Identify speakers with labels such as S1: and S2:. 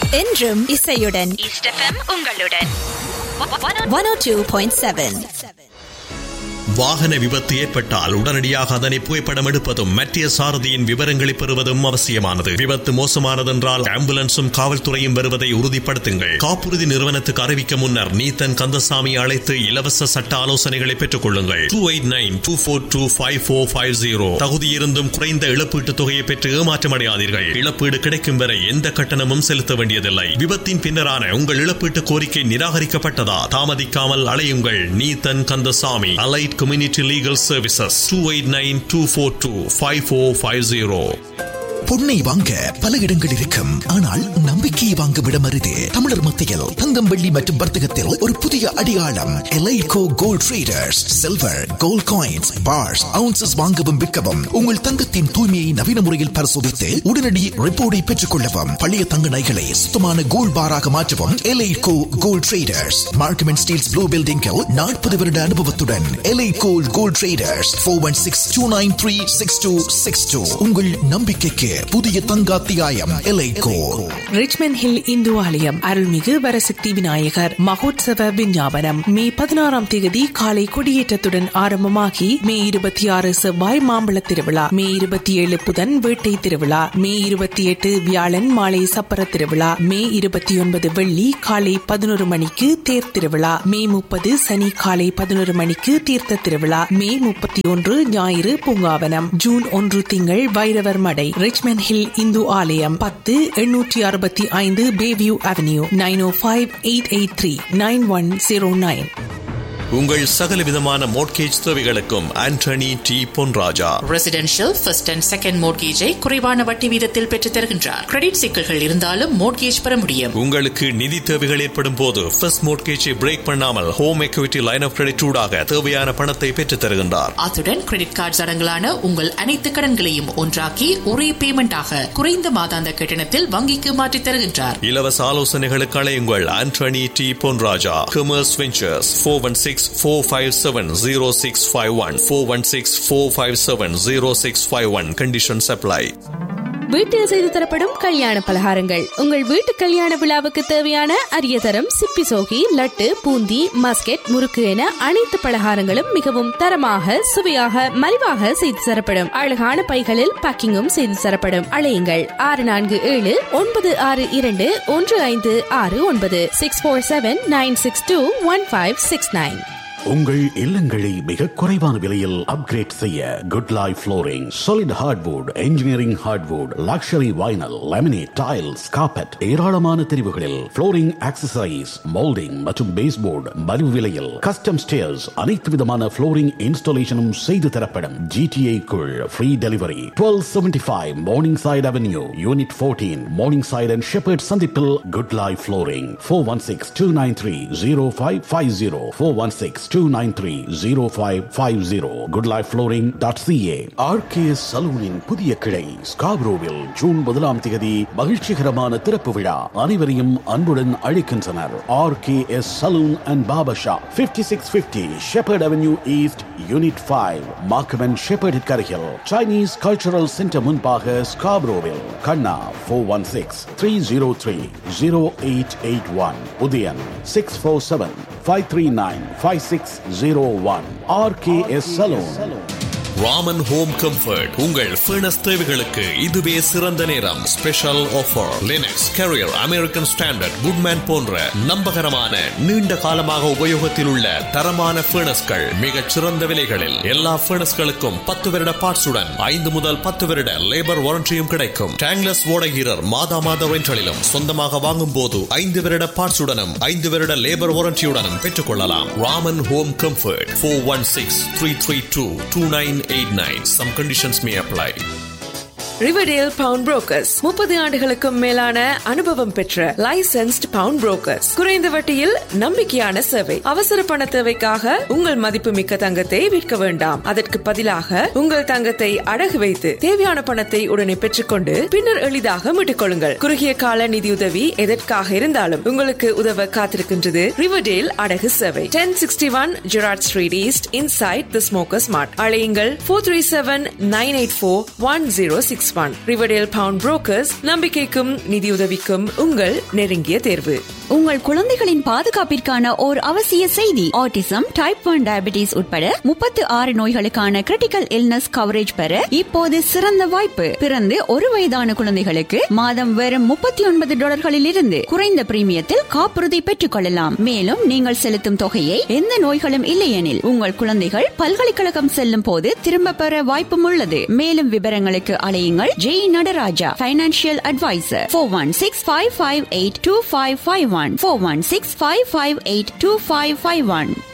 S1: என்றும் இசையுடன்
S2: East FM உங்களுடன்
S1: one O two point seven
S3: வாகன விபத்து ஏற்பட்டால் உடனடியாக அதனை புகைப்படம் எடுப்பதும் மத்திய சாரதியின் விவரங்களை பெறுவதும் அவசியமானது விபத்து மோசமானதென்றால் ஆம்புலன்ஸும் காவல்துறையும் வருவதை உறுதிப்படுத்துங்கள் காப்புறுதி நிறுவனத்துக்கு அறிவிக்க முன்னர் நீத்தன் கந்தசாமி அழைத்து இலவச சட்ட ஆலோசனைகளை பெற்றுக் கொள்ளுங்கள் two eight nine two four two five four five zero தகுதியிருந்தும் குறைந்த இழப்பீட்டுத் தொகையை பெற்று ஏமாற்றமடையாதீர்கள் இழப்பீடு கிடைக்கும் வரை எந்த கட்டணமும் செலுத்த வேண்டியதில்லை விபத்தின் பின்னரான உங்கள் இழப்பீட்டு கோரிக்கை நிராகரிக்கப்பட்டதா தாமதிக்காமல் அலையுங்கள் Neethan Kandasamy allied community legal services two eight nine two four two five four five zero
S4: பொன்னை வாங்க பல இடங்கள் இருக்கும் ஆனால் நம்பிக்கையை வாங்கும் இடம் அரிது தமிழர் மத்தியில் தங்கம் வெள்ளி மற்றும் வர்த்தகத்தில் ஒரு புதிய அடியாளம் எலைகோ gold traders silver gold coins bars ounces வாங்கவும் விற்கவும் உங்கள் தங்கத்தின் தூய்மையை நவீன முறையில் பரிசோதித்து உடனடி ரிப்போர்ட்டை பெற்றுக் கொள்ளவும் பழைய தங்க நகைகளை சுத்தமான கோல்ட் பாராக மாற்றவும் எலைகோ gold traders Markham and Steeles blue பில்டிங்கில் நாற்பது வருட அனுபவத்துடன் எலைகோ gold traders four one six two nine three six two six two உங்கள் நம்பிக்கைக்கு புதிய தங்காத்தியாயம் எலைகோ
S5: ரிச்மண்ட் ஹில் இந்து ஆலயம் அருள்மிகு வரசக்தி விநாயகர் மகோத்சவ விஞ்ஞாபனம் மே பதினாறாம் தேதி காலை கொடியேற்றத்துடன் ஆரம்பமாகி மே இருபத்தி ஆறு செவ்வாய் மாம்பழ திருவிழா மே இருபத்தி ஏழு புதன் வேட்டை திருவிழா மே இருபத்தி எட்டு வியாழன் மாலை சப்பர திருவிழா மே இருபத்தி ஒன்பது வெள்ளி காலை பதினோரு மணிக்கு தேர் திருவிழா மே முப்பது சனி காலை பதினோரு மணிக்கு தீர்த்த திருவிழா மே முப்பத்தி ஒன்று ஞாயிறு பூங்காவனம் ஜூன் ஒன்று திங்கள் வைரவர் மடை ரிச்மண்ட் ஹில் இந்து ஆலயம் பத்து எண்ணூற்றி அறுபத்தி ஐந்து Bayview avenue nine O five eight eight three nine one zero nine
S3: உங்கள் சகல விதமான மோட்கேஜ் தேவைகளுக்கும் Anthony D Ponraja
S6: residential first and second மோட்கேஜை குறைவான வட்டி வீதத்தில் பெற்றுத் தருகின்றார் கிரெடிட் சிக்கல்கள் இருந்தாலும் மோட்கேஜ் பெற முடியும்
S3: உங்களுக்கு நிதி தேவைகள் ஏற்படும் போது ஃபர்ஸ்ட் மோட்கேஜை பிரேக் பண்ணாமல் home equity line of credit ஊடாக தேவையான பணத்தை பெற்றுத் தருகின்றார்
S6: அத்துடன் கிரெடிட் கார்டு அடங்கலான உங்கள் அனைத்து கடன்களையும் ஒன்றாக்கி ஒரே பேமெண்டாக குறைந்த மாதாந்த கட்டணத்தில் வங்கிக்கு மாற்றித் தருகின்றார்
S3: இலவச ஆலோசனைகளுக்கு அழையுங்கள் Anthony D Ponraja commerce ventures four one six four five seven zero six five one four one six four five seven zero six five one condition supply
S7: வீட்டில் செய்து தரப்படும் கல்யாண பலகாரங்கள் உங்கள் வீட்டு கல்யாண விழாவுக்கு தேவையான அரிய தரம் சிப்பி சோகி லட்டு பூந்தி மஸ்கெட் முறுக்கு என அனைத்து பலகாரங்களும் மிகவும் தரமாக சுவையாக மலிவாக செய்து தரப்படும் அழகான பைகளில் பேக்கிங்கும் செய்து தரப்படும் அழையுங்கள் ஆறு நான்கு ஏழு ஒன்பது ஆறு இரண்டு ஒன்று ஐந்து ஆறு ஒன்பது six four seven nine six two one five six nine
S8: உங்கள் இல்லங்களை மிக குறைவான விலையில் அப்கிரேட் செய்ய good life flooring solid hardwood engineering hardwood luxury vinyl laminate tiles carpet ஏராளமான தெரிவுகளில் ஃப்ளோரிங் ஆக்சசரிஸ் மோல்டிங் மற்றும் பேஸ்போர்டு மலிவு விலையில் கஸ்டம் ஸ்டேர்ஸ் அனைத்து விதமான ஃப்ளோரிங் இன்ஸ்டாலேஷனும் செய்து தரப்படும் ஜிடிஏ குள் free delivery twelve seventy five Morningside avenue unit fourteen Morningside and Sheppard சந்திப்பில் good life flooring four one six two nine three zero five five zero four one six 293-0550 goodlifeflooring.ca RKS சலூனின் புதிய கிளை ஸ்காப்ரோவில் June முதலாம் தேதி மகிழ்ச்சிகரமான திறப்பு விழா அனைவரையும் அன்புடன் அழைக்கின்றனர் RKS salon and Baba shop 5650 Sheppard avenue east unit 5 Markham and Sheppard கரையில் சைனீஸ் கல்ச்சரல் சென்டர் முன்பாக ஸ்காப்ரோவில் Kanna 416-303-0881 Udhayan 647-539-5601 RKS Salon.
S3: Raman home comfort உங்கள் ஃபர்னஸ் தேவைகளுக்கு இதுவே சிறந்த நேரம் special offer Lennox Carrier American Standard Goodman போன்ற நம்பகரமான நீண்ட காலமாக உபயோகத்தில் உள்ள தரமான ஃபர்னஸ்கள் மிகச் சிறந்த விலைகளில் எல்லா ஃபர்னஸ்களுக்கும் பத்து வருட பார்ட்ஸுடன் ஐந்து முதல் பத்து வருட லேபர் வாரண்டியும் கிடைக்கும் டேங்லஸ் ஓடகீரர் மாதா மாத ரெண்டலிலும் சொந்தமாக வாங்கும் போது ஐந்து வருட பார்ட்ஸுடனும் ஐந்து வருட லேபர் வாரண்டியுடனும் பெற்றுக் கொள்ளலாம் Raman home comfort four one six three three two two nine 89. Some conditions may apply.
S5: Riverdale pawn brokers முப்பது ஆண்டுகளுக்கும் மேலான அனுபவம் பெற்ற லைசென்ஸ்ட் பவுண்ட் புரோக்கர்ஸ் குறைந்த வட்டியில் நம்பிக்கையான சேவை அவசர பண தேவைக்காக உங்கள் மதிப்புமிக்க தங்கத்தை விற்க வேண்டாம் அதற்கு பதிலாக உங்கள் தங்கத்தை அடகு வைத்து தேவையான பணத்தை உடனே பெற்றுக்கொண்டு பின்னர் எளிதாக மீட்டுக் கொள்ளுங்கள் குறுகிய கால நிதியுதவி எதற்காக இருந்தாலும் உங்களுக்கு உதவ காத்திருக்கின்றது ரிவர்டேல் அடகு சேவை ten sixty one Gerrard street east inside the smokers mart அழையுங்கள் four three seven nine eight four one zero six six one Riverdale pawn brokers நம்பிக்கைக்கும் நிதியுதவிக்கும் உங்கள் நெருங்கிய தேர்வு
S2: உங்கள் குழந்தைகளின் பாதுகாப்பிற்கான ஓர் அவசிய செய்தி ஆட்டிசம் டைப் ஒன் டயபிட்டிஸ் உட்பட முப்பத்து ஆறு நோய்களுக்கான கிரிட்டிக்கல் இல்னஸ் கவரேஜ் பெற இப்போது சிறந்த வாய்ப்பு பிறந்து ஒரு வயதான குழந்தைகளுக்கு மாதம் வெறும் முப்பத்தி ஒன்பது டாலர்களில் இருந்து குறைந்த பிரீமியத்தில் காப்புறுதி பெற்றுக் கொள்ளலாம் மேலும் நீங்கள் செலுத்தும் தொகையை எந்த நோய்களும் இல்லையெனில் உங்கள் குழந்தைகள் பல்கலைக்கழகம் செல்லும் போது திரும்ப பெற வாய்ப்பும் உள்ளது மேலும் விவரங்களுக்கு அலையுங்கள் Jai Nadaraja financial advisor four one six five five eight two five five one four one six five five eight two five five one